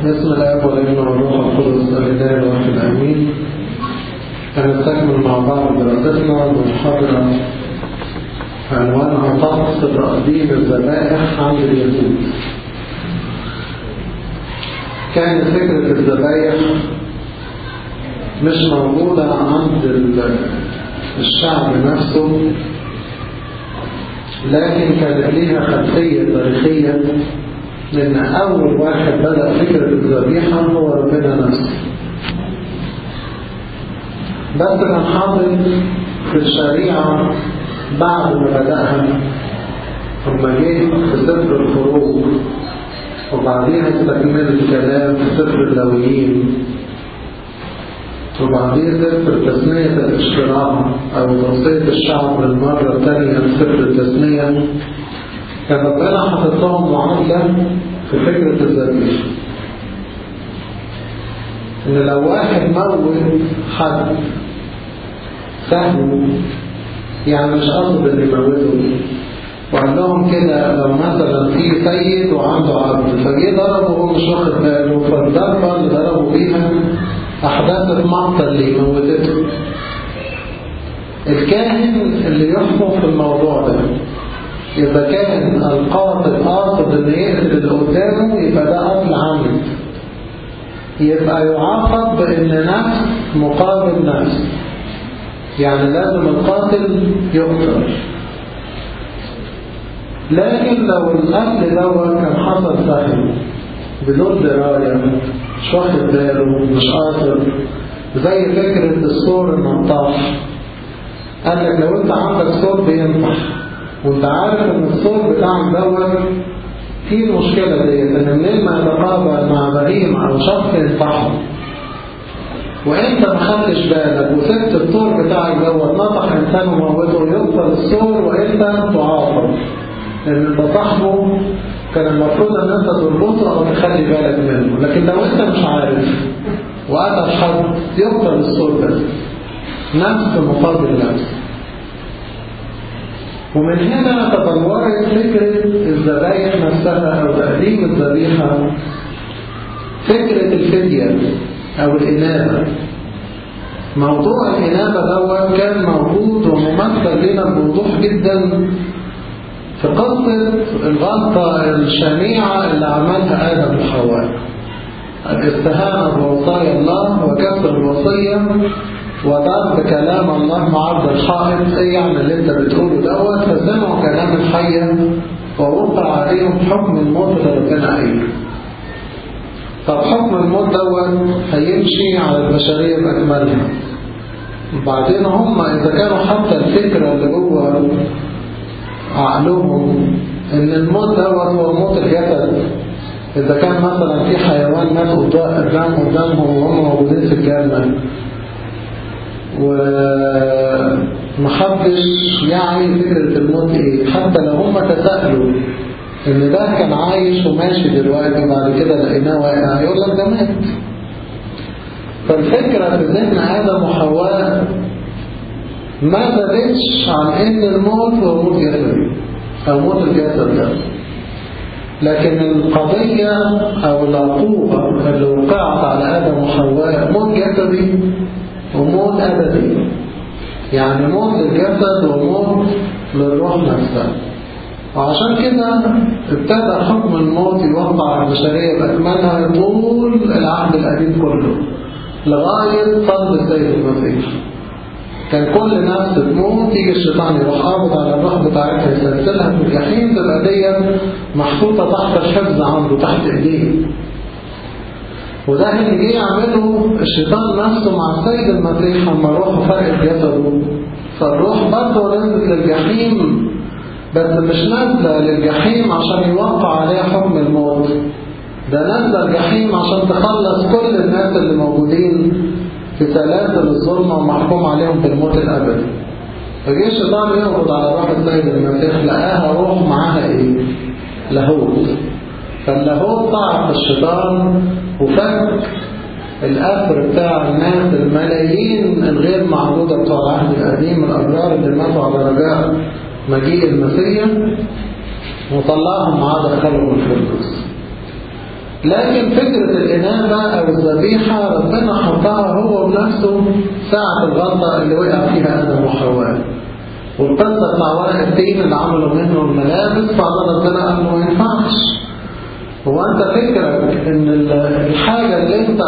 بسم الله والابن والروح القدس الاله الواحد الامين هنستكمل مع بعض دراستنا بمحاضرة عنوانها طقس تقديم الذبائح عند اليهود كانت فكرة الذبائح مش موجودة عند الشعب نفسه لكن كانت ليها خلفية تاريخية لأن أول واحد بدأ فكرة الذبيحة هو ربنا نفسه بس كان حاطط في الشريعة بعد ما بدأها ثم جه في سفر الخروج وبعدين استكمل الكلام في سفر اللويين وبعدين سفر تثنية الاشتراك أو توصية الشعب للمرة الثانية في سفر التثنية كان ربنا حاطط لهم معادلة في فكرة الذبيحة إن لو واحد موت حد سهل يعني مش قصد اللي يموته وقال لهم كده لو مثلا في سيد وعنده عبد فجه ضربه وهو مش واخد باله فالضربة اللي ضربوا بيها أحداث مقتل اللي موتته الكاهن اللي يحكم في الموضوع ده إذا كان القاتل قاصد إن يقتل اللي قدامه يبقى ده قتل عمد يبقى يعاقب بإن نفس مقابل نفس يعني لازم القاتل يقتل لكن لو القتل دوت كان حصل سهل بدون دراية مش واخد باله مش قاصد زي فكرة السور النطاح قال لك لو انت عندك سور بينطح وانت عارف ان الصوت بتاعك دوت فيه المشكلة ديت ان منين ما يتقابل مع بهيم او شخص ينطحه وانت ما خدتش بالك وسبت الطور بتاعك دوت نطح انسان وموته يقتل الصور وانت تعاقب لان انت صاحبه كان المفروض ان انت تربطه او تخلي بالك منه لكن لو انت مش عارف وقتل حد يقتل الصور ده نفس مقابل نفس ومن هنا تطورت فكرة الذبائح نفسها أو تقديم الذبيحة فكرة الفدية أو الإنابة موضوع الإنابة دوت كان موجود وممثل لنا بوضوح جدا في قصة الغلطة الشنيعة اللي عملها آدم وحواء الاستهانة بوصايا الله وكسر الوصية وضرب كلام الله معرض الحائط ايه يعني اللي انت بتقوله دوت فسمعوا كلام الحية ووقع عليهم حكم الموت اللي ربنا قايله طب حكم الموت دوت هيمشي على البشرية بأكملها وبعدين هم إذا كانوا حتى الفكرة اللي جوه عقلهم إن الموت دوت هو موت الجسد إذا كان مثلا في حيوان مات قدام قدامهم وهم موجودين في الجنة ومحدش يعني فكرة الموت ايه حتى لو هم تسألوا ان ده كان عايش وماشي دلوقتي بعد كده لقيناه واقع هيقول لك ده مات فالفكرة في ذهن آدم وحواء ما زادتش عن ان الموت هو موت جسدي او موت الجسد ده لكن القضية او العقوبة اللي وقعت على آدم وحواء موت جسدي وموت أبدي يعني موت للجسد وموت للروح نفسها وعشان كده ابتدى حكم الموت يوقع على البشرية بأكملها طول العهد القديم كله لغاية صلب السيد المسيح كان كل نفس تموت يجي الشيطان يروح قابض على الروح بتاعتها يسلسلها في الجحيم تبقى دي محطوطة تحت الحفظ عنده تحت ايديه وده اللي جه يعمله الشيطان نفسه مع السيد المسيح لما روحه فرقت جسده فالروح برضه نزلت للجحيم بس مش نازله للجحيم عشان يوقع عليها حكم الموت ده نازله الجحيم عشان تخلص كل الناس اللي موجودين في سلاسل الظلمة ومحكوم عليهم بالموت الأبدي فجه الشيطان يقبض على روح السيد المسيح لقاها روح معاها ايه؟ لاهوت فاللاهوت ضعف الشيطان وفك الأثر بتاع الناس الملايين الغير معبودة بتوع العهد القديم الأبرار اللي ماتوا على رجاء مجيء المسيح وطلعهم معاه دخلهم الفردوس لكن فكرة ذبيحة ربنا حطها هو بنفسه ساعة الغلطة اللي وقع فيها آدم وحواء والقصة بتاع ورق التين اللي عملوا منه الملابس فعلا ربنا قال له ما ينفعش هو أنت فكرك إن الحاجة اللي أنت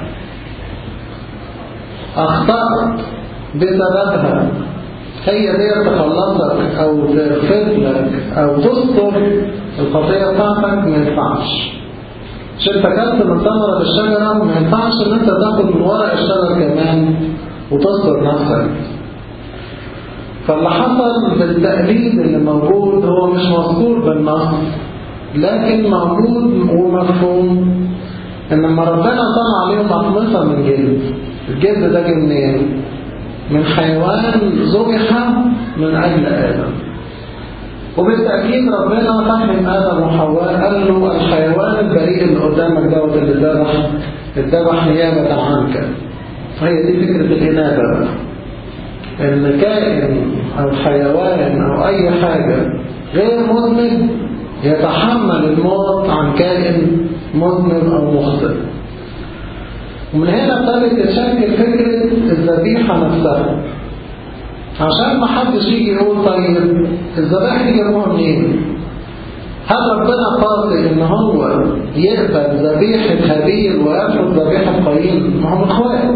أخطأت بسببها هي دي تخلصك أو تغفر لك أو تستر الخطية بتاعتك ما ينفعش مش انت كلت من ثمرة الشجرة ما ينفعش ان انت تاخد من ورق الشجرة كمان وتستر نفسك فاللي حصل بالتقليد اللي موجود هو مش مذكور بالنص لكن موجود ومفهوم ان لما ربنا صنع عليهم أقمصة من جلد الجلد ده جه منين؟ من حيوان ذبح من أجل آدم وبالتأكيد ربنا فهم آدم وحواء قال له الحيوان البريء اللي قدامك دوت اللي ذبح اتذبح نيابة عنك فهي دي فكرة الإنابة بقى إن كائن أو حيوان أو أي حاجة غير مذنب يتحمل الموت عن كائن مذنب أو مخطئ ومن هنا ابتدت تتشكل فكرة الذبيحة نفسها عشان ما حدش يجي يقول طيب الذبائح دي جابوها منين؟ هل ربنا قاصد ان هو يقبل ذبيحة هابيل ويرفض ذبيحة قايين؟ ما هم اخوات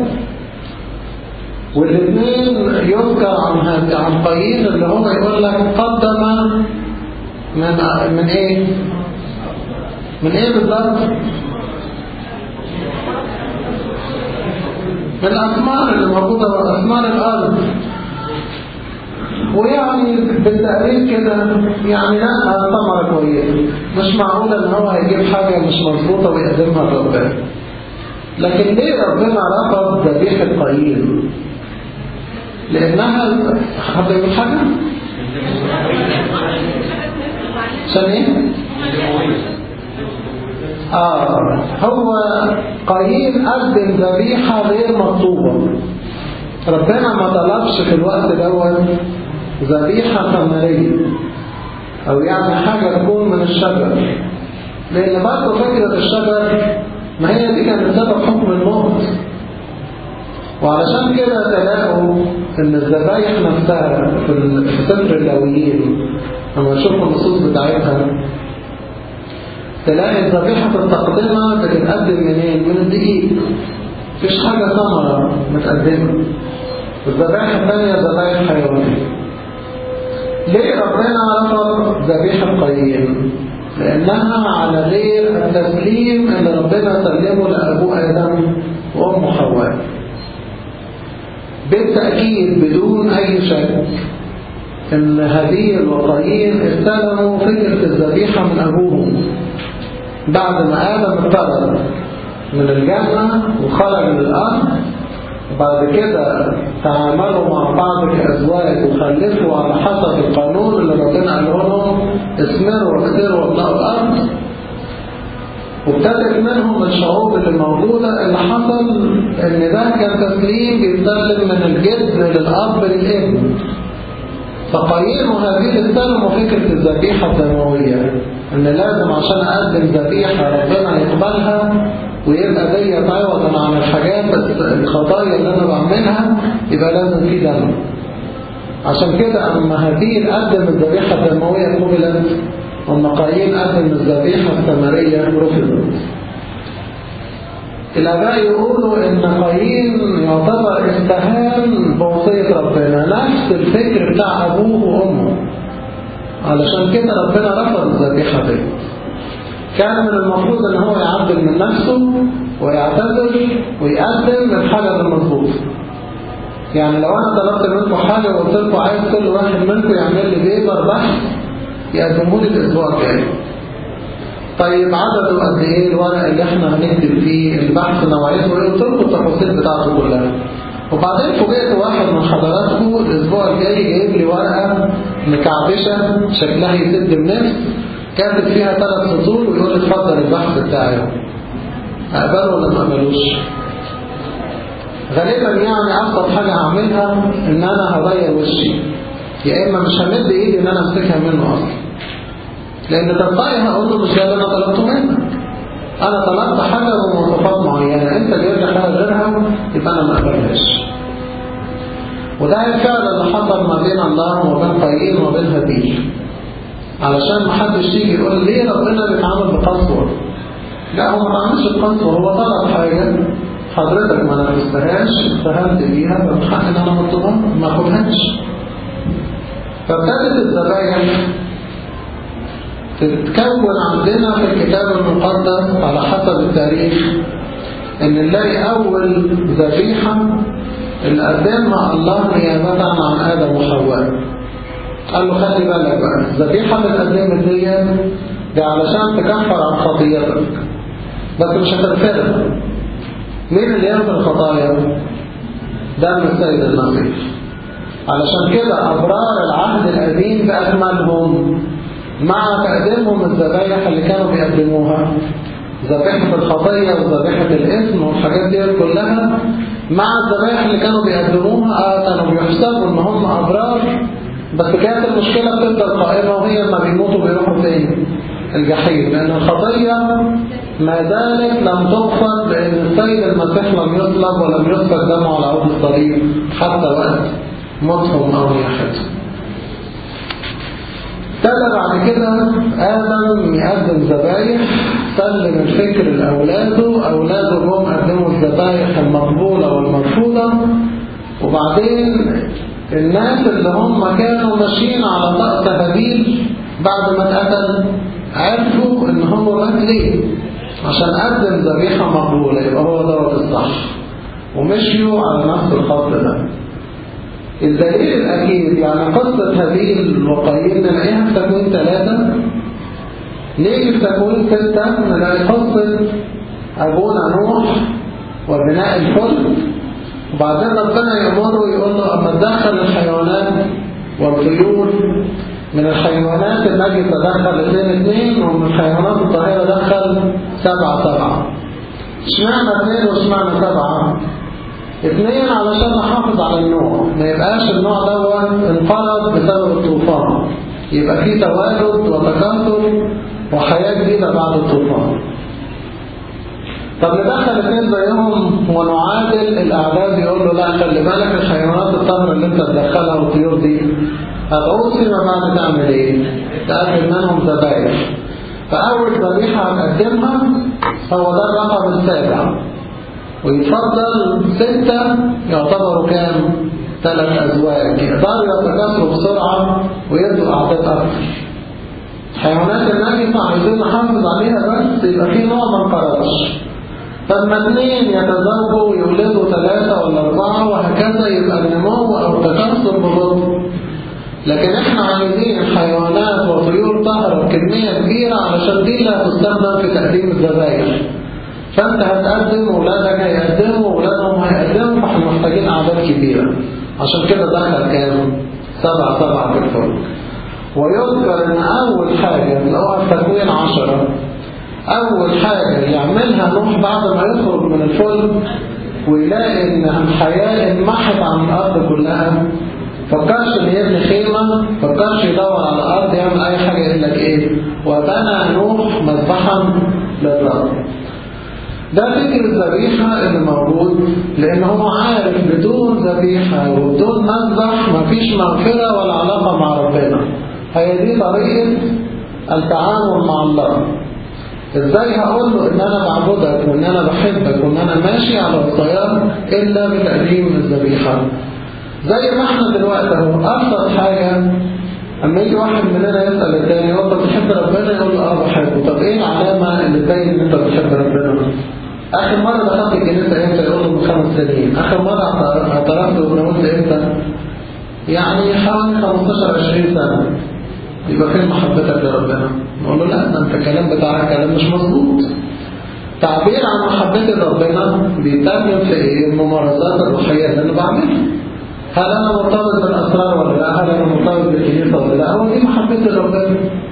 والاثنين يذكر عن عن قايين اللي هو يقول لك قدم من من ايه؟ من ايه بالظبط؟ من الأثمار اللي موجودة أثمار الأرض ويعني بالتقريب كده يعني لا ثمرة كويسة مش معقولة ان هو هيجيب حاجة مش مظبوطة ويقدمها لربنا لكن ليه ربنا رفض ذبيحة قايين؟ لأنها حد يقول حاجة؟ عشان ايه؟ آه هو قايين قدم ذبيحة غير مطلوبة ربنا ما طلبش في الوقت دوت ذبيحة ثمرية أو يعني حاجة تكون من الشجر لأن برضه فكرة الشجر ما هي دي كانت سبب حكم الموت وعلشان كده تلاقوا ان الذبايح نفسها في سفر اللاويين لما نشوف النصوص بتاعتها تلاقي ذبيحة التقدمة بتتقدم منين؟ من الدقيق مفيش حاجة ثمرة متقدمة الذبائح الثانية ذبائح حيوانية ليه ربنا رفض ذبيحة قايين؟ لأنها على غير التسليم اللي ربنا سلمه لأبوه آدم وأم حواء بالتأكيد بدون أي شك إن هابيل وقايين استلموا فكرة الذبيحة من أبوهم بعد ما آدم اطرد من الجنة وخرج من الأرض وبعد كده تعاملوا مع بعض كأزواج وخلفوا على حسب القانون اللي ربنا قاله لهم اثمروا واكثروا وابناء الأرض وابتدت منهم الشعوب اللي موجودة اللي حصل ان ده كان تسليم بيتسلم من الجد للأب للابن فقايين وهابيل استلموا فكرة الذبيحة الدموية ان لازم عشان اقدم ذبيحة ربنا يقبلها ويبقى دي عوضا عن الحاجات بس الخطايا اللي انا بعملها يبقى لازم في دم عشان كده اما هابيل قدم الذبيحة الدموية قبلت واما قايين قدم الذبيحة الثمرية رفضت الآباء يقولوا إن قايين يعتبر استهان بوصية ربنا نفس الفكر بتاع أبوه وأمه علشان كده ربنا رفض الذبيحة دي كان من المفروض إن هو يعدل من نفسه ويعتذر ويقدم الحاجة المظبوطة يعني لو أنا طلبت منكم حاجة وقلت لكم عايز كل واحد منكم يعمل لي بيبر بحث يقدموا لي الأسبوع الجاي طيب عدده قد ايه الورق اللي احنا هنكتب فيه البحث نوعيته ايه قلت لكم التفاصيل بتاعته كلها وبعدين فوجئت واحد من حضراتكم الاسبوع الجاي جايب لي ورقه مكعبشه شكلها يسد النفس كاتب فيها ثلاث سطور ويقول لي اتفضل البحث بتاعي اقبله ولا ما اقبلوش غالبا يعني ابسط حاجه هعملها ان انا هغير وشي يا اما مش همد ايدي ان انا امسكها منه اصلا لأن تلقائي هقول له مش ده اللي أنا طلبته منك أنا طلبت حاجة بمواصفات معينة أنت جايب ياكلهاش وده الفعل اللي حصل ما بين الله وبين قايين وبين هابيل علشان ما حدش يجي يقول ليه ربنا بيتعامل بقسوه لا هو ما عملش بقسوه هو طلب حاجه حضرتك ما نفذتهاش اتهمت بيها فمن حق ان انا مطلوبها ما اخدهاش فابتدت الذبايح تتكون عندنا في الكتاب المقدس على حسب التاريخ ان نلاقي اول ذبيحه اللي قدمها الله نيابه عن ادم وحواء قال له خلي بالك بقى الذبيحه اللي اتقدمت دي دي علشان تكفر عن خطيتك بس مش هتغفرها مين اللي يغفر الخطايا دم السيد المسيح علشان كده أبرار العهد القديم بأكملهم مع تقديمهم الذبايح اللي كانوا بيقدموها ذبيحة الخطية وذبيحة الإثم والحاجات دي كلها مع الذبايح اللي كانوا بيقدموها آه كانوا بيحسبوا إن هم أبرار بس كانت المشكلة بتفضل قائمة وهي لما بيموتوا بيروحوا فين؟ الجحيم لأن الخطية ما زالت لم تغفر لأن السيد المسيح لم يطلب ولم يسفك دمه على عود الصليب حتى وقت موتهم أو نياحتهم ابتدى بعد كده آدم يقدم ذبايح سلم الفكر لأولاده أولاده جم قدموا الذبايح المقبولة والمرفوضة وبعدين الناس اللي هم كانوا ماشيين على طقس هابيل بعد ما اتقتل عرفوا ان هو مات ليه عشان قدم ذبيحة مقبولة يبقى هو دوت الصح ومشيوا على نفس الخط ده الدليل الأكيد يعني قصة هابيل وقايين نلاقيها في تكوين ثلاثة نيجي في تكوين ستة نلاقي قصة أبونا نوح وبناء الفلك وبعدين ربنا يأمره ويقول له أما تدخل الحيوانات والطيور من الحيوانات النجسة دخل اثنين اثنين ومن الحيوانات الطاهرة دخل سبعة سبعة اشمعنى اثنين واشمعنى سبعة اثنين علشان نحافظ على النوع ما يبقاش النوع دوت انقرض بسبب الطوفان يبقى في توالد وتكاثر وحياة جديدة بعد الطوفان طب ندخل اثنين زيهم ونعادل الاعداد يقول له لا خلي بالك الحيوانات الطاهرة اللي انت تدخلها والطيور دي هتعوز فيما بعد تعمل ايه؟ تقدم منهم ذبايح فأول ذبيحة هنقدمها هو ده الرقم السابع ويفضل ستة يعتبروا كام؟ ثلاث أزواج يقدروا يتكاثروا بسرعة ويدوا أعداد أكثر الحيوانات النجسة عايزين نحافظ عليها بس يبقى في نوع ما انقرضش فلما اثنين يتزوجوا ويولدوا ثلاثة ولا أربعة وهكذا يبقى النمو أو التكاثر ببطء لكن احنا عايزين حيوانات وطيور طاهرة بكمية كبيرة علشان دي اللي هتستخدم في تقديم الذبايح فانت هتقدم واولادك هيقدموا واولادهم هيقدموا فاحنا محتاجين اعداد كبيرة عشان كده دخل كام سبعة سبعة في الفرق ويذكر ان اول حاجة اللي هو التكوين عشرة اول حاجة يعملها نوح بعد ما يخرج من الفلك ويلاقي ان الحياة انمحت عن الارض كلها فكرش ان يبني خيمة فكرش يدور على الارض يعمل اي حاجة يقول لك ايه وبنى نوح مذبحا للرب ده فكر الذبيحة اللي موجود لان هو عارف بدون ذبيحة وبدون مذبح مفيش مغفرة ولا علاقة مع ربنا هي دي طريقة التعامل مع الله ازاي هقول له ان انا بعبدك وان انا بحبك وان انا ماشي على وصاياك الا بتقديم الذبيحة زي ما احنا دلوقتي اهو ابسط حاجة اما يجي واحد مننا يسأل التاني هو انت بتحب ربنا يقول له اه بحبه طب ايه العلامة اللي تبين ان انت بتحب ربنا اخر مرة دخلت الكنيسة امتى يقول له من خمس سنين اخر مرة اعترفت واتناولت امتى يعني حوالي 15 20 سنة يبقى فين محبتك لربنا نقول له لا ده انت الكلام بتاعك كلام مش مظبوط تعبير عن محبتي لربنا بيترجم في ايه الممارسات الروحية اللي انا بعملها هل أنا مرتبط بالأسرار ولا لا هل أنا مرتبط بالكنيسة ولا لا هو دي محبتي لربنا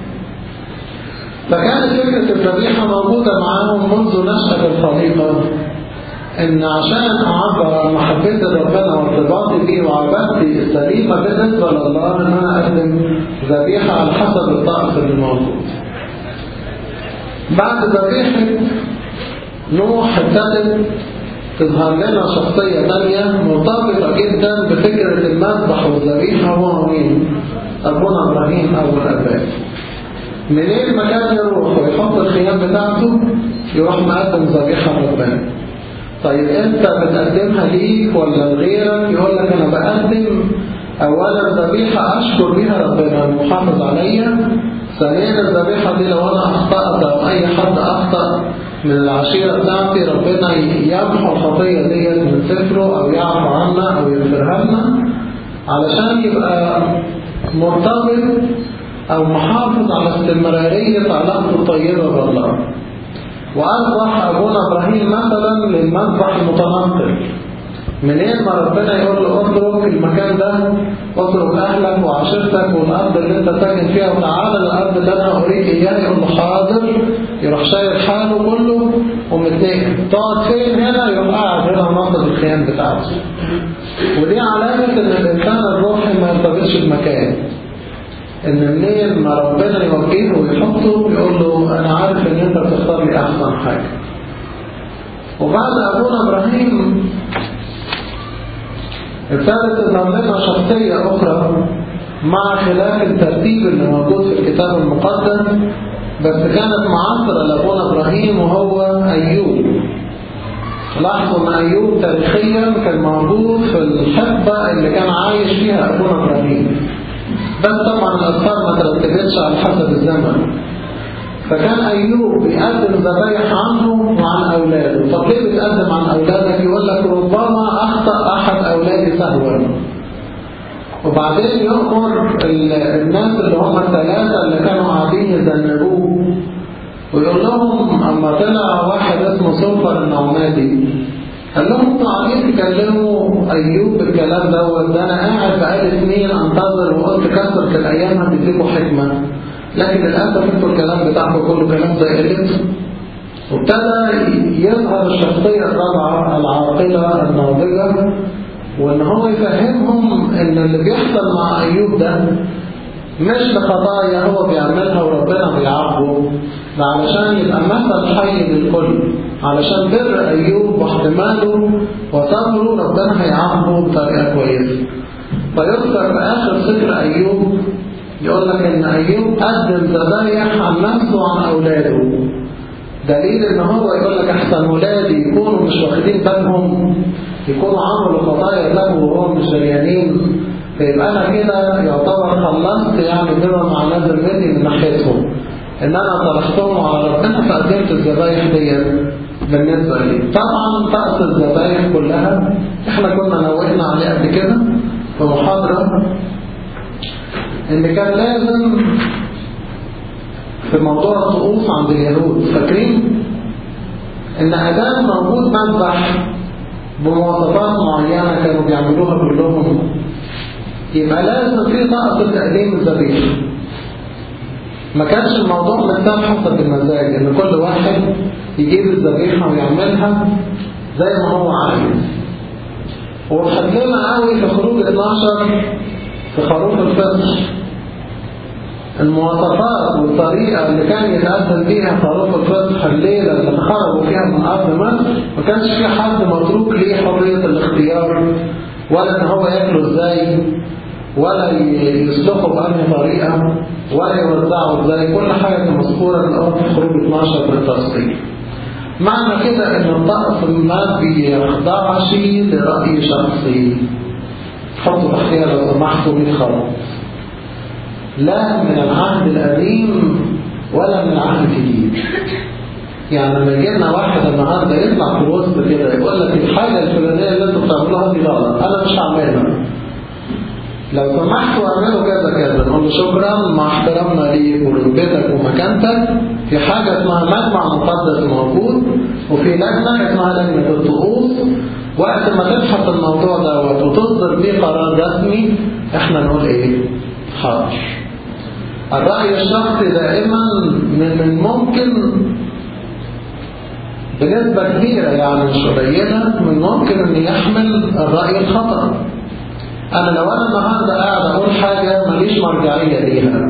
فكانت فكرة الذبيحة موجودة معاهم منذ نشأة الخليقة إن عشان أعبر عن محبتي لربنا وارتباطي بيه وعبادتي السليمة بالنسبة لله إن أنا أقدم ذبيحة على حسب الطقس اللي موجود. بعد ذبيحة نوح ابتدت تظهر لنا شخصية تانية مرتبطة جدا بفكرة المذبح والذبيحة هو مين؟ أبونا إبراهيم أبو الآباء منين ما كان يروح ويحط الخيام بتاعته يروح مقدم ذبيحة ربنا طيب انت بتقدمها ليك ولا لغيرك يقول لك انا بقدم اولا ذبيحة اشكر بيها ربنا المحافظ عليا ثانيا الذبيحة دي لو انا اخطأت او اي حد اخطأ من العشيرة بتاعتي ربنا يمحو الخطية ديت من سفره او يعفو عنا او يغفرها لنا علشان يبقى مرتبط او محافظ على استمرارية علاقته الطيبة بالله وأصبح أبونا إبراهيم مثلا للمذبح المتنقل منين ما ربنا يقول له اترك المكان ده اترك أهلك وعشيرتك والأرض اللي أنت ساكن فيها وتعالى الأرض اللي أنا أريد إياه يقول له حاضر يروح شايل حاله كله ومتنقل تقعد فين هنا يروح قاعد هنا وناخد الخيام بتاعته ودي علامة إن الإنسان الروحي ما يرتبطش بمكان ان منين ما ربنا يوجهه ويحطه يقول له انا عارف ان انت بتختار لي احسن حاجة وبعد ابونا ابراهيم ابتدت تظهر لنا شخصية اخرى مع خلاف الترتيب اللي موجود في الكتاب المقدس بس كانت معاصرة لابونا ابراهيم وهو ايوب لاحظوا ان ايوب تاريخيا كان موجود في الحقبة اللي كان عايش فيها ابونا ابراهيم بس طبعا الأذكار ما ترتبتش على حسب الزمن فكان أيوب بيقدم ذبايح عنه وعن أولاده طب ليه بتقدم عن أولادك يقول لك ربما أخطأ أحد أولادي سهوا وبعدين يأمر الناس اللي هم الثلاثة اللي كانوا قاعدين يذنبوه ويقول لهم أما طلع واحد اسمه سلطر النعمادي قال لهم انتوا عاملين تكلموا ايوب بالكلام دوت ده انا قاعد بقالي سنين انتظر وقلت كثره الايام هتديكوا حكمه لكن للاسف انتوا الكلام بتاعكم كله كلام زي قلته وابتدى يظهر الشخصيه الرابعه العاقله الناضجه وان هو يفهمهم ان اللي بيحصل مع ايوب ده مش لخطايا هو بيعملها وربنا بيعاقبه ده علشان يبقى مثل حي للكل علشان بر أيوب واحتماله وصبره ربنا هيعاقبه بطريقة كويسة فيذكر في آخر سفر أيوب يقول لك إن أيوب قدم ذبايح عن نفسه وعن أولاده دليل إن هو يقول لك أحسن ولادي يكونوا مش واخدين بالهم يكونوا عملوا خطايا له وهو مش دريانين فيبقى أنا كده يعتبر خلصت يعني بما معناه ذمتي من ناحيتهم إن أنا طرحتهم على ربنا فقدمت الذبايح ديت بالنسبة لي طبعا طقس الذبايح كلها احنا كنا نوهنا عليه قبل كده في محاضرة ان كان لازم في موضوع الطقوس عند اليهود فاكرين ان ادام موجود مذبح بمواصفات معينة كانوا بيعملوها كلهم يبقى لازم في طقس تقديم الذبيحة ما كانش الموضوع متسام حسب المزاج ان كل واحد يجيب الذبيحة ويعملها زي ما هو عايز وحدنا قوي في خروج 12 في خروف الفطر المواصفات والطريقة اللي كان يتقدم بيها خروف الفطر الليلة اللي خرجوا فيها من أرض مصر ما كانش في حد متروك ليه حرية الاختيار ولا ان هو ياكله ازاي ولا يسلخه بأنهي طريقة ولا يوزعه ازاي كل حاجة مذكورة الأول في خروج 12 بالتفصيل معنى كده ان الطقس ما بيخضعش لرأي شخصي حطوا تحتها لو سمحتوا من خلاص لا من العهد القديم ولا من العهد الجديد يعني لما يجي لنا واحد النهارده يطلع في الوسط كده يقول لك الحاجه الفلانيه اللي انتوا بتعملوها دي غلط انا مش هعملها لو سمحتوا اعملوا كذا كذا نقول له شكرا مع احترامنا ليك ورتبتك ومكانتك في حاجه اسمها مجمع مقدس موجود وفي لجنه اسمها لجنه الطقوس وقت ما تبحث الموضوع دوت وتصدر بيه قرار رسمي احنا نقول ايه؟ حاضر الرأي الشخصي دائما من الممكن بنسبة كبيرة يعني مش قليلة من ممكن ان يحمل الرأي الخطأ انا لو انا النهارده قاعد اقول حاجة ماليش مرجعية ليها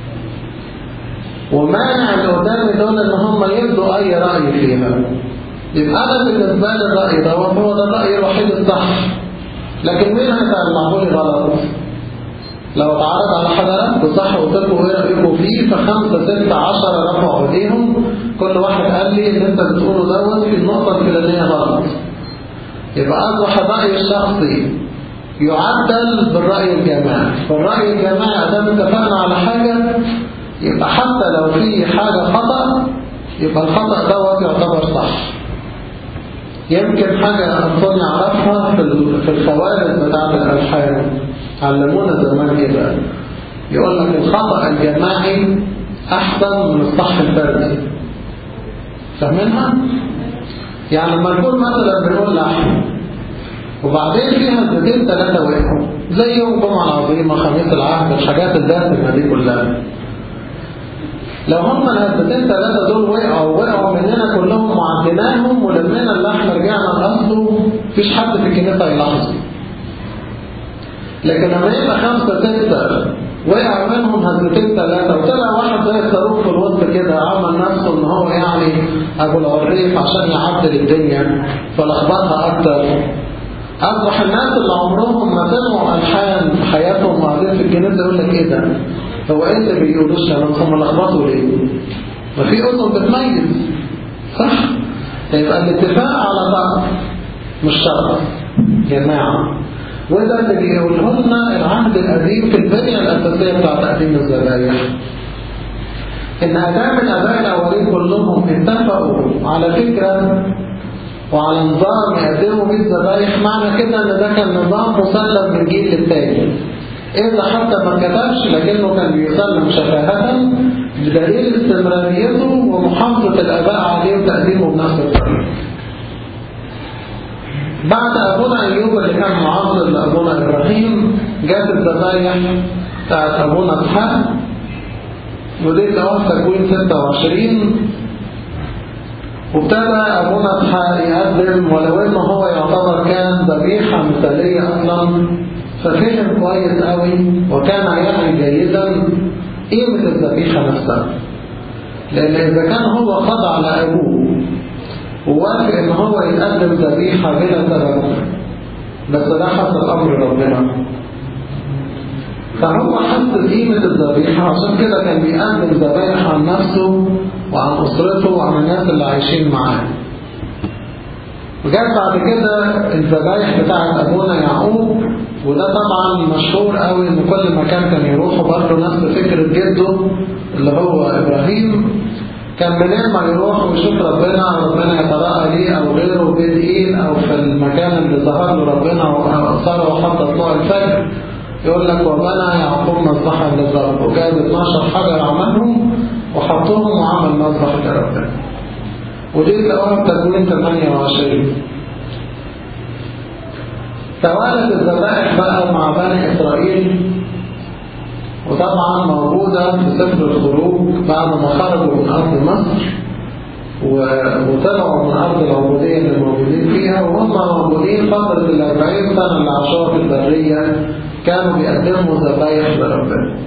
ومانع اللي قدامي دول ان هم يبدوا اي رأي فيها يبقى أنا بالنسبة لي الرأي ده هو ده الرأي الوحيد الصح لكن مين هيطلعه لي غلط؟ لو اتعرض على حضراتكم صح وقلت لكم ايه رايكم فيه فخمسه سته عشره رفعوا ايديهم كل واحد قال لي اللي انت بتقوله دوت في النقطه الفلانيه غلط يبقى اصبح الراي الشخصي يعدل بالراي الجماعي فالراي الجماعي ادام اتفقنا على حاجه يبقى حتى لو في حاجه خطا يبقى الخطا دوت يعتبر صح يمكن حاجه انطوني يعرفها في الخوارج بتاعه الالحان علمونا زمان كده يقول لك الخطأ الجماعي أحسن من الصح الفردي فاهمينها؟ يعني لما نكون مثلا بنقول لحم وبعدين فيها هزتين ثلاثة وقعوا زي يوم الجمعة العظيمة خميس العهد الحاجات الدسمة دي كلها لو هم الهزتين ثلاثة دول وقعوا وقعوا مننا كلهم وعديناهم ولمينا اللحم رجعنا لأصله مفيش حد في الكنيسة يلاحظه لكن لما يبقى خمسة ستة وقع منهم هزتين ثلاثة وطلع واحد زي الصاروخ في الوسط كده عمل نفسه ان هو يعني ابو العريف عشان يعدل الدنيا فلخبطها اكتر اصبح الناس اللي عمرهم ما سمعوا الحان في حياتهم وقاعدين في الكنيسه يقول لك ايه ده؟ هو ايه اللي بيقولوش انا هم لخبطوا ليه؟ ما في اذن بتميز صح؟ يبقى الاتفاق على بعض مش شرط جماعه وده اللي بيقوله لنا العهد القديم في البنية الأساسية بتاع تقديم الذبايح إن أدام الآباء الأولين كلهم اتفقوا على فكرة وعلى نظام يقدموا بيه الذبايح معنى كده إن ده كان نظام مسلم من جيل للتاني إذا حتى ما كتبش لكنه كان بيسلم شفاهة بدليل استمراريته ومحافظة الآباء عليه وتقديمه بنفس الطريقة بعد أبونا أيوب اللي كان معاصر لأبونا إبراهيم جات الذبايح بتاعت أبونا إسحاق ودي تلاقوها في تكوين 26 وابتدى أبونا إسحاق يقدم ولو إنه هو يعتبر كان ذبيحة مثالية أصلا ففهم كويس قوي وكان يعي جيدا قيمة الذبيحة نفسها لأن إذا كان هو خضع لأبوه ووافق ان هو يقدم ذبيحة بلا سبب بس ده حسب امر ربنا فهو حس قيمة الذبيحة عشان كده كان بيقدم ذبايح عن نفسه وعن أسرته وعن الناس اللي عايشين معاه وجات بعد كده الذبايح بتاعت أبونا يعقوب وده طبعا مشهور قوي ان كل مكان كان يروحوا برضه نفس فكرة جده اللي هو إبراهيم كان منين ما يروح ويشوف ربنا ربنا يتراءى ليه او غيره بدقيق او في المكان اللي ظهر له ربنا وصار وحط طلوع الفجر يقول لك وبنى يعقوب مذبحا للرب وجاب 12 حجر عملهم وحطهم وعمل مذبح لربنا ودي تلاقوها في تكوين 28 توالت الذبائح بقى مع بني اسرائيل وطبعا موجودة في سفر الخروج بعد ما خرجوا من أرض مصر وطلعوا من أرض العبودية اللي موجودين فيها وهم موجودين فترة الأربعين سنة اللي عاشوها في البرية كانوا بيقدموا ذبايح لربنا.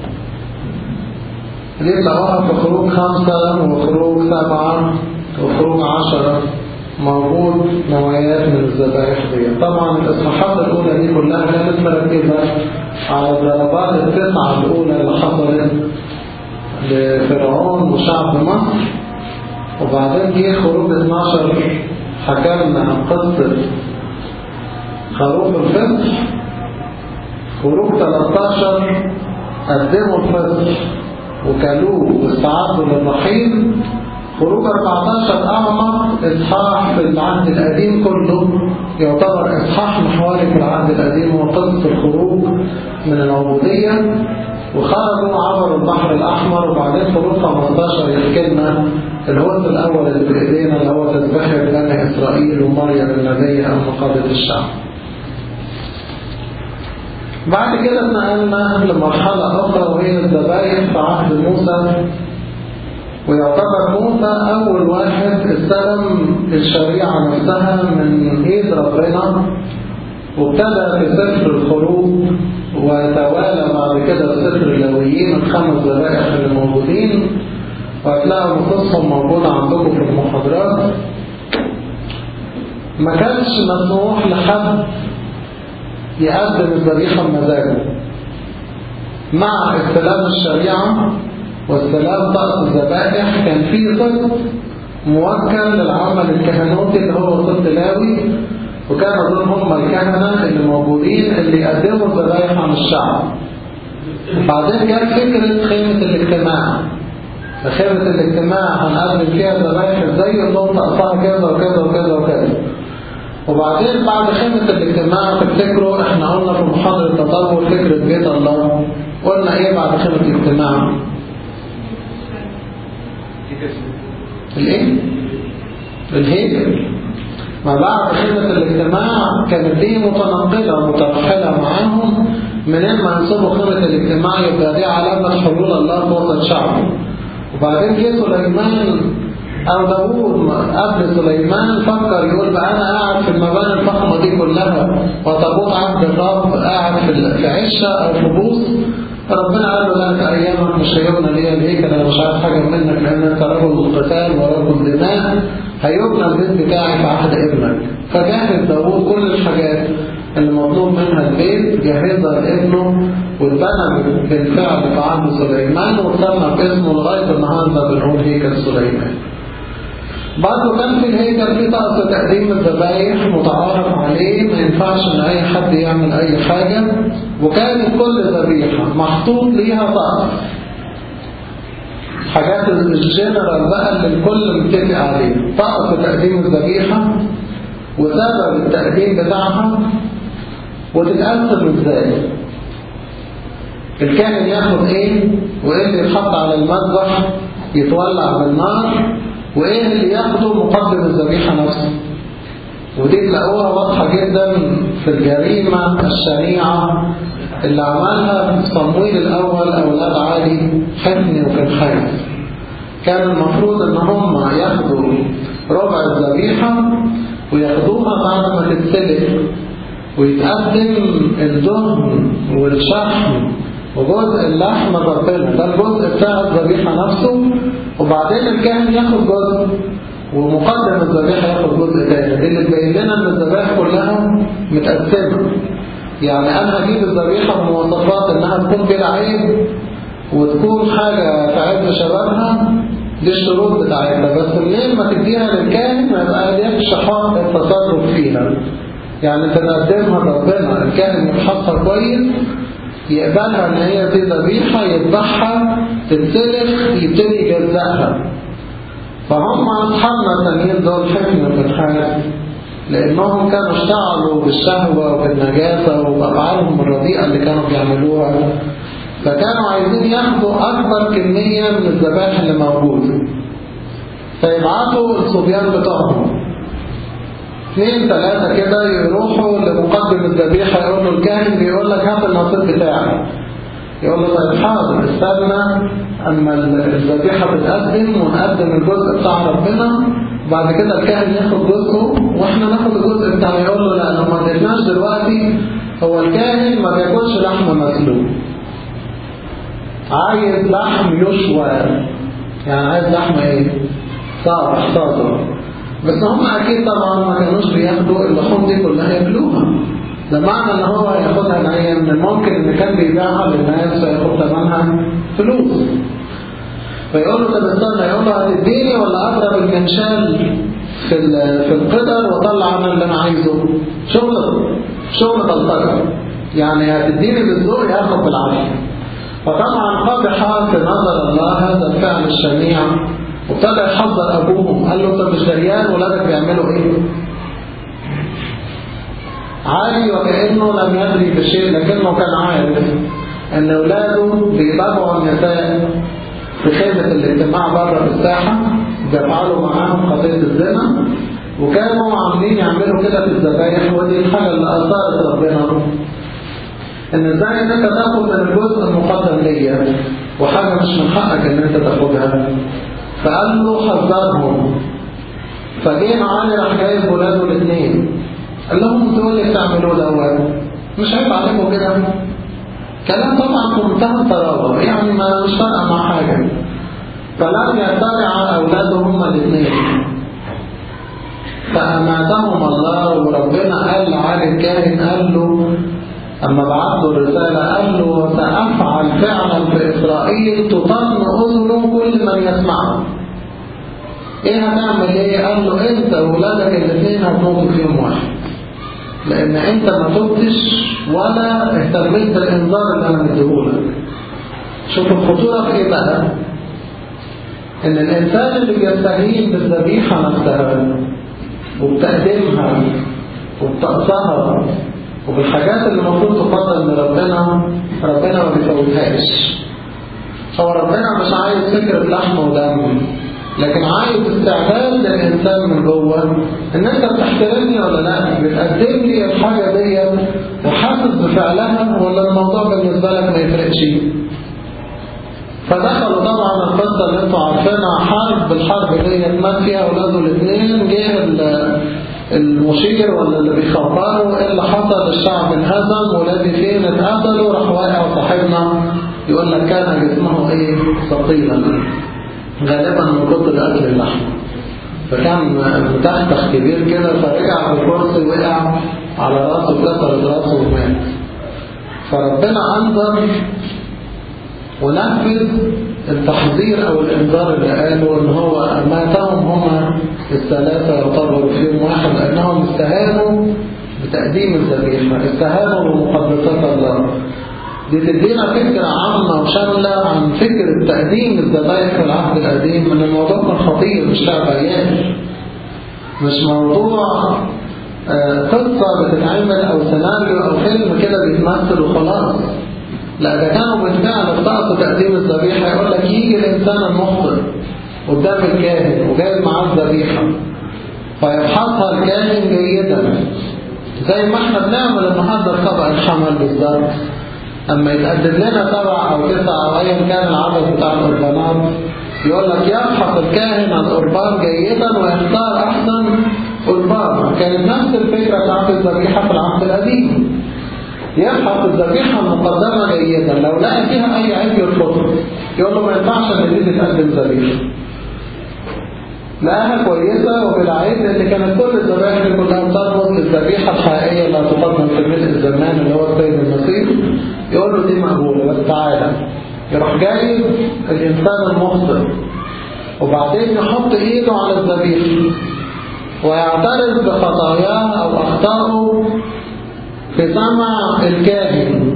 دي تلاقوها في خروج خمسة وخروج سبعة وخروج عشرة موجود نوعيات من الذبائح دي طبعا الإصحاحات الأولى دي كلها كانت مركزة على الضربات التسعة الأولى اللي حصلت لفرعون وشعب مصر وبعدين جه خروج 12 حكى لنا عن قصة خروف الفصح خروج 13 قدموا الفصح وكلوه واستعدوا للرحيل خروج 14 أعمق إصحاح في العهد القديم كله يعتبر إصحاح محوري في العهد القديم هو قصة الخروج من العبودية وخرجوا عبروا البحر الأحمر وبعدين خروج 15 يحكي لنا الهوس الأول اللي في إيدينا اللي هو تذبح بني إسرائيل ومريم النبية أو مقادة الشعب. بعد كده اتنقلنا لمرحلة أخرى وهي الذبايح في عهد موسى ويعتبر موسى أول واحد استلم الشريعة نفسها من إيد ربنا وابتدى في سفر الخروج وتوالى بعد كده في سفر اللاويين الخمس ذبائح اللي موجودين وهتلاقوا نصوصهم موجودة عندكم في المحاضرات ما كانش مسموح لحد يقدم الذبيحة بمزاجه مع استلام الشريعة واستلام طقس الذبائح كان في صدق موكل للعمل الكهنوتي اللي هو صدق لاوي وكانوا دول هم الكهنة اللي موجودين اللي يقدموا الذبائح عن الشعب وبعدين جت فكرة خيمة الاجتماع خيمة الاجتماع هنقدم فيها الذبائح ازاي يقول لهم طقسها كذا وكذا وكذا وكذا وبعدين بعد خيمة الاجتماع تفتكروا احنا قلنا في محاضرة تطور فكرة بيت الله قلنا ايه بعد خيمة الاجتماع الايه الهيكل ما بعد خدمة الاجتماع كانت دي متنقلة مترحلة معاهم منين ما ينصبوا خدمة الاجتماع يبقى دي علامة حلول الله في وسط شعبه وبعدين جه سليمان أو داوود قبل سليمان فكر يقول بقى أنا قاعد في المباني الفخمة دي كلها وتابوت عبد الرب قاعد في عشة أو في بوص ربنا قال له لا انت ايامك مش هيبنى ليا الهيكل انا مش عارف حاجه منك لان انت رجل قتال ورجل دماء هيبنى البيت بتاعي في عهد ابنك فجهز داوود كل الحاجات اللي مطلوب منها البيت جهزها لابنه واتبنى بالفعل في عهد سليمان واتسمى باسمه لغايه النهارده بنقول هيكل سليمان. برضه كان في الهيكل في طقس تقديم الذبايح متعارف عليه ما ينفعش ان اي حد يعمل اي حاجة وكانت كل ذبيحة محطوط ليها طقس حاجات الجنرال بقى اللي الكل متفق عليه طقس تقديم الذبيحة وسبب التقديم بتاعها وتتقسم ازاي الكاهن ياخد ايه وايه اللي يتحط على المذبح يتولع بالنار وايه اللي ياخده مقدم الذبيحة نفسه ودي تلاقوها واضحة جدا في الجريمة الشنيعة اللي عملها في صمويل الأول أولاد علي حفني وكنحاس كان المفروض ان هم ياخدوا ربع الذبيحة وياخدوها بعد ما تتسلق ويتقدم الدهن والشحم وجزء اللحم ربنا ده الجزء بتاع الذبيحة نفسه وبعدين الكاهن ياخد جزء ومقدم الذبيحة ياخد جزء تاني دي اللي تبين لنا ان الذبائح كلها متقسمة يعني انا هجيب الذبيحة بمواصفات انها تكون بلا عيب وتكون حاجة تعب شبابها دي الشروط بتاعتها بس منين ما تديها للكاهن ما يبقى ليكش حق التصرف فيها يعني انت نقدمها لربنا الكاهن يفحصها كويس يقبلها ان هي دي ذبيحة يذبحها تتسلخ يبتدي يجزأها فهم أصحابنا التانيين دول حكمة في الحياة لأنهم كانوا اشتغلوا بالشهوة وبالنجاسة وبأفعالهم الرديئة اللي كانوا بيعملوها فكانوا عايزين ياخدوا أكبر كمية من الذبائح اللي موجودة فيبعتوا الصبيان بتوعهم اثنين ثلاثة كده يروحوا لمقدم الذبيحة يقولوا الكاهن بيقول لك هات النصيب بتاعك يقول له طيب حاضر استنى اما الذبيحة تتقدم ونقدم الجزء بتاع ربنا بعد كده الكاهن ياخد جزءه واحنا ناخد الجزء بتاعه يقول له لا لو ما اديناش دلوقتي هو الكاهن ما بياكلش لحم مسلوق عايز لحم يشوى يعني عايز لحم ايه؟ صار صادر بس هم اكيد طبعا ما كانوش بياخدوا اللحوم دي كلها ياكلوها ده معنى ان هو ياخدها نية من الممكن ان كان بيبيعها للناس فياخد ثمنها فلوس فيقول له طب استنى يقول له هتديني ولا اضرب المنشال في في القدر واطلع انا اللي انا عايزه شغل شغل بلطجه يعني هتديني بالذوق ياخد بالعافيه فطبعا قبح في نظر الله هذا الفعل الشنيع وابتدى يحذر ابوهم قال له انت مش دريان ولادك بيعملوا ايه عالي وكأنه لم يدري بشيء لكنه كان عارف ان اولاده بيتابعوا النساء في خيمة الاجتماع بره في الساحة بيفعلوا معاهم قضية الزنا وكانوا عاملين يعملوا كده في الذبايح ودي الحاجة اللي أثارت ربنا ان ازاي ان انت تاخد من الجزء المقدم ليا وحاجة مش من حقك ان انت تاخدها فقال له حذرهم فجه علي راح جايب ولاده الاثنين قال لهم انتوا اللي بتعملوه دوت مش عيب عليكم كده كلام طبعا في منتهى الطراوه يعني ما مش فارقه مع حاجه فلم يتبع اولاده هما الاثنين فأماتهم الله وربنا قال لعلي الكاهن قال له أما بعت له الرسالة قال له وسأفعل فعلا في إسرائيل تطن أذنه كل من يسمعه إيه هتعمل إيه؟ قال له أنت وولادك الاثنين هتموتوا في يوم واحد لأن أنت ما تبتش ولا اهتميت بالإنذار اللي أنا مديهولك شوف الخطورة في إيه بقى؟ إن الإنسان اللي بيستهين بالذبيحة نفسها وبتقديمها وبتقصها وبالحاجات اللي المفروض تفضل من ربنا ربنا ما بيفوتهاش هو ربنا مش عايز فكرة لحم ودم لكن عايز استعداد للإنسان من جوه إن أنت بتحترمني ولا لا بتقدم لي الحاجة دي وحاسس بفعلها ولا الموضوع بالنسبة لك ما يفرقش فدخلوا طبعا القصة اللي انتوا عارفينها حرب الحرب دي مات فيها أولاده الاثنين جه المشير ولا اللي بيخبروا ايه اللي حصل الشعب انهزم ولادي فين اتقتلوا راح واقع صاحبنا يقول لك كان جسمه ايه ثقيلا غالبا من كتر اكل اللحم فكان متختخ كبير كده فرجع بالكرسي وقع على راسه كسرت راسه ومات فربنا انظر ونفذ التحذير او الانذار اللي قاله ان هو ماتهم هما الثلاثة يعتبروا في يوم واحد لانهم استهانوا بتقديم الذبيحة استهانوا بمقدسات الله دي تدينا فكرة عامة وشاملة عن فكرة تقديم الذبائح في العهد القديم ان الموضوع كان خطير مش لعبة عيال مش موضوع قصة بتتعمل او سيناريو او فيلم كده بيتمثل وخلاص لا ده كانوا بالفعل اختاروا تقديم الذبيحة يقول لك يجي الإنسان المخطئ قدام الكاهن وجايب معاه الذبيحة فيفحصها الكاهن جيدا زي ما احنا بنعمل النهارده طبق الحمل بالظبط اما يتقدم لنا سبع او تسع او ايا كان العدد بتاع القربانات يقول لك يفحص الكاهن القربان جيدا ويختار احسن قربان كانت نفس الفكره بتاعت الذبيحه في العهد القديم يفحص الذبيحة المقدمة جيدا لو لقى فيها أي عيب يرفضه يقول له ما ينفعش إن دي تتقدم ذبيحة لقاها كويسة وبالعيد لأن كانت كل الذبائح دي كلها بتربط الذبيحة الحقيقية اللي هتقدم في ملء الزمان اللي هو السيد المسيح يقول له دي مقبولة بس تعالى يروح جايب الإنسان المخطئ وبعدين يحط إيده على الذبيحة ويعترف بخطاياه أو أخطائه في سمع الكاهن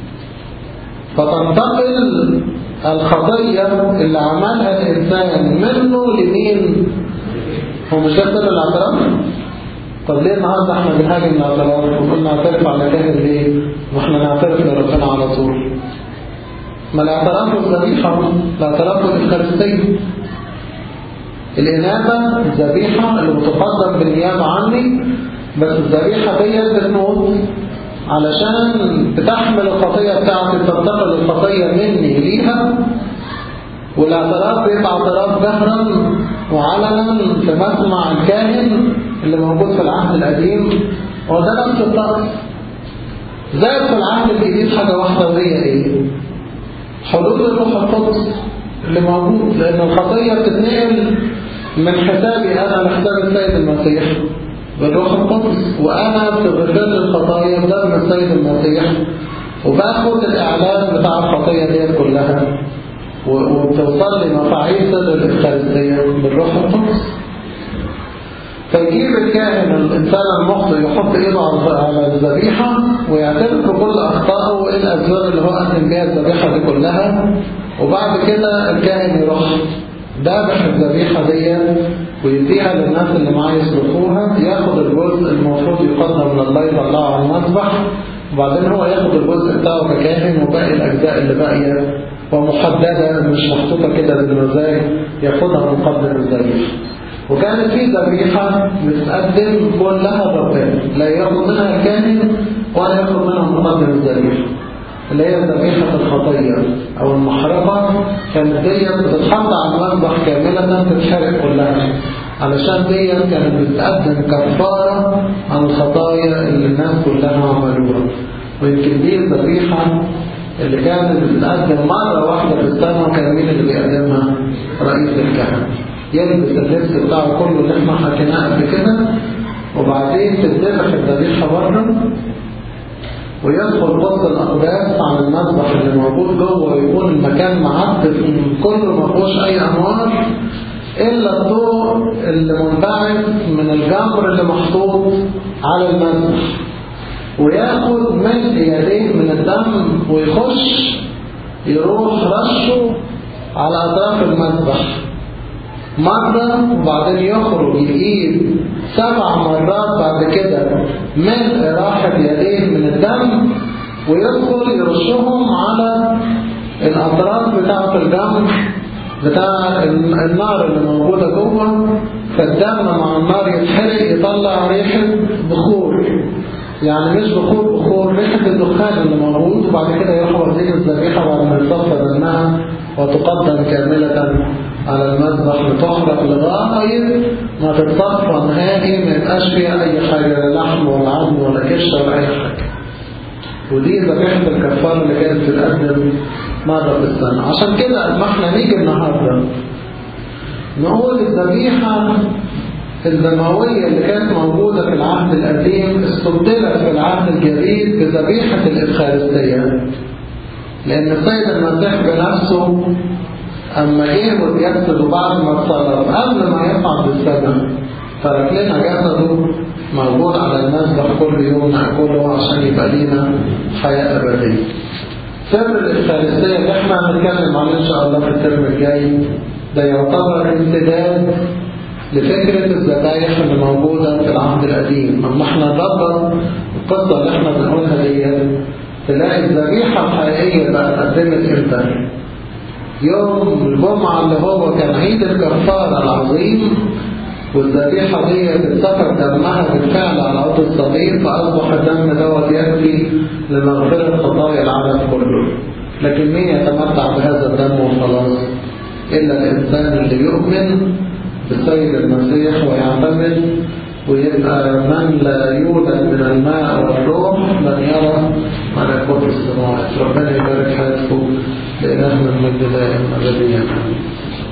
فتنتقل الخطية اللي عملها الإنسان منه لمين هو مش ده سر الاعتراف طب ليه النهارده احنا بنهاجم الاعتراف ونقول نعترف على كاهن ليه واحنا نعترف لربنا على طول ما الاعتراف الذبيحة الاعتراف الإفخارستية الإنابة الذبيحة اللي بتقدم بالنيابة عني بس الذبيحة دي بتموت علشان بتحمل الخطية بتاعتي تنتقل الخطية مني ليها والاعتراف بيبقى اعتراف جهرا وعلنا في مسمع الكاهن اللي موجود في العهد القديم وده نفس الطقس زائد في العهد الجديد حاجة واحدة وهي ايه؟ حدود الروح القدس اللي موجود لأن الخطية بتتنقل من حسابي أنا لحساب السيد المسيح بالروح القدس وأنا بتغفر لي الخطايا بدم السيد المسيح وباخد الإعلان بتاع الخطية دي كلها وبتوصل لي مفاعيل سر الإفخارستية بالروح القدس فيجيب الكاهن الإنسان المخطئ يحط إيده على الذبيحة ويعترف بكل أخطائه وإيه الأسباب اللي هو قدم بيها الذبيحة دي كلها وبعد كده الكاهن يروح ذابح الذبيحة دي ويديها للناس اللي معاه يصرفوها ياخد الجزء المفروض يقدم من الله يطلعه على المذبح وبعدين هو ياخد الجزء بتاعه ككاهن وباقي الأجزاء اللي باقية ومحددة مش محطوطة كده بالمزاج ياخدها مقدم الذبيحة وكانت في ذبيحة بتقدم كلها ربنا لا ياخد منها الكاهن ولا ياخد منها مقدم الذبيحة اللي هي ذبيحة الخطية أو المحرقة كانت دي بتتحط على المذبح كاملة تتحرق كلها علشان دي كانت بتقدم كفارة عن الخطايا اللي الناس كلها عملوها ويمكن دي الذبيحة اللي كانت بتتقدم مرة واحدة في السنة كان مين اللي بيقدمها رئيس الكهنة يلبس اللبس بتاعه كله اللي احنا حكيناه قبل كده وبعدين تتذبح الذبيحة بره ويدخل قدس الأقداس عن المذبح اللي موجود جوه ويكون المكان معدل كله ما فيهوش أي أنوار إلا الضوء اللي منبعث من الجمر اللي محطوط على المذبح وياخد ملء يديه من الدم ويخش يروح رشه على أطراف المذبح مرة وبعدين يخرج يجيب سبع مرات بعد كده ملء راحة يديه من الدم ويدخل يرشهم على الأطراف بتاعة الجمر بتاع النار اللي موجودة جوه فالدم مع النار يتحرق يطلع ريحة بخور يعني مش بخور بخور ريحة الدخان اللي موجود وبعد كده يروح واخدين الذبيحة بعد ما يصفى دمها وتقدم كاملة على المذبح لتحرق لغاية ما تتصفى نهائي ما يبقاش فيها أي حاجة لا لحم ولا عظم ولا كشة ولا أي حاجة ودي ذبيحة الكفار اللي كانت بتتقدم مرة في السنة عشان كده لما احنا نيجي النهاردة نقول الذبيحة الدموية اللي كانت موجودة في العهد القديم استبدلت في العهد الجديد بذبيحة الإفخارستية لأن السيد المسيح بنفسه أما جه وتجسد وبعد ما اتصرف قبل ما يصعد بالسماء ترك لنا جسده موجود على المذبح كل يوم ناكله عشان يبقى لينا حياة أبدية. سر الإفخارستية اللي احنا هنتكلم عنه إن شاء الله في الترم الجاي ده يعتبر امتداد لفكرة الذبايح اللي موجودة في العهد القديم أما احنا نربط القصة اللي احنا بنقولها دي تلاقي الذبيحة الحقيقية بقى اتقدمت امتى؟ يوم الجمعة اللي هو كان عيد الكفارة العظيم والذبيحة دي اتسفك دمها بالفعل على عود الصغير فأصبح الدم دوت يكفي لمغفرة خطايا العالم كله لكن مين يتمتع بهذا الدم وخلاص إلا الإنسان اللي يؤمن بالسيد المسيح ويعتمد ويبقى من لا يولد من الماء والروح لن يرى ملكوت السماوات ربنا يبارك حياتكم لإلهنا المجد دائما أبديا